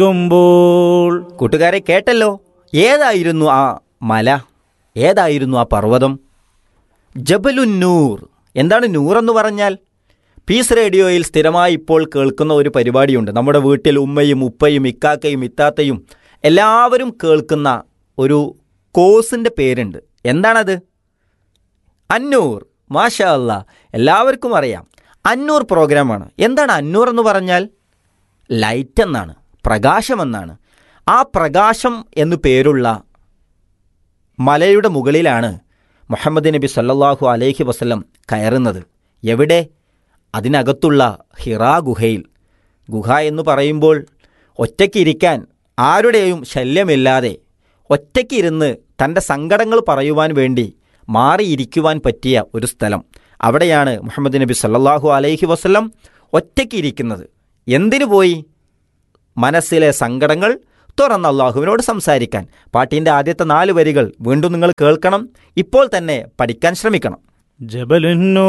ുമ്പോൾ കൂട്ടുകാരെ കേട്ടല്ലോ ഏതായിരുന്നു ആ മല ഏതായിരുന്നു ആ പർവ്വതം ജബലുൻ നൂർ എന്താണ് നൂർ എന്ന് പറഞ്ഞാൽ പീസ് റേഡിയോയിൽ സ്ഥിരമായി ഇപ്പോൾ കേൾക്കുന്ന ഒരു പരിപാടിയുണ്ട് നമ്മുടെ വീട്ടിൽ ഉമ്മയും ഉപ്പയും ഇക്കാക്കയും ഇത്താത്തയും എല്ലാവരും കേൾക്കുന്ന ഒരു കോഴ്സിൻ്റെ പേരുണ്ട് എന്താണത് അന്നൂർ മാഷാ അല്ലാ എല്ലാവർക്കും അറിയാം അന്നൂർ പ്രോഗ്രാമാണ് എന്താണ് അന്നൂർ എന്ന് പറഞ്ഞാൽ ലൈറ്റ് എന്നാണ് പ്രകാശമെന്നാണ് ആ പ്രകാശം എന്നു പേരുള്ള മലയുടെ മുകളിലാണ് മുഹമ്മദ് നബി സല്ലല്ലാഹു അലൈഹി വസല്ലം കയറുന്നത് എവിടെ അതിനകത്തുള്ള ഹിറാ ഗുഹയിൽ ഗുഹ എന്ന് പറയുമ്പോൾ ഒറ്റയ്ക്കിരിക്കാൻ ആരുടെയും ശല്യമില്ലാതെ ഒറ്റയ്ക്കിരുന്ന് തൻ്റെ സങ്കടങ്ങൾ പറയുവാൻ വേണ്ടി മാറിയിരിക്കുവാൻ പറ്റിയ ഒരു സ്ഥലം അവിടെയാണ് മുഹമ്മദ് നബി സല്ലല്ലാഹു അലൈഹി വസല്ലം ഒറ്റയ്ക്കിരിക്കുന്നത് എന്തിനു പോയി മനസ്സിലെ സങ്കടങ്ങൾ തുറന്ന് അള്ളാഹുവിനോട് സംസാരിക്കാൻ പാട്ടിൻ്റെ ആദ്യത്തെ നാല് വരികൾ വീണ്ടും നിങ്ങൾ കേൾക്കണം ഇപ്പോൾ തന്നെ പഠിക്കാൻ ശ്രമിക്കണം ജബലുന്നൂർ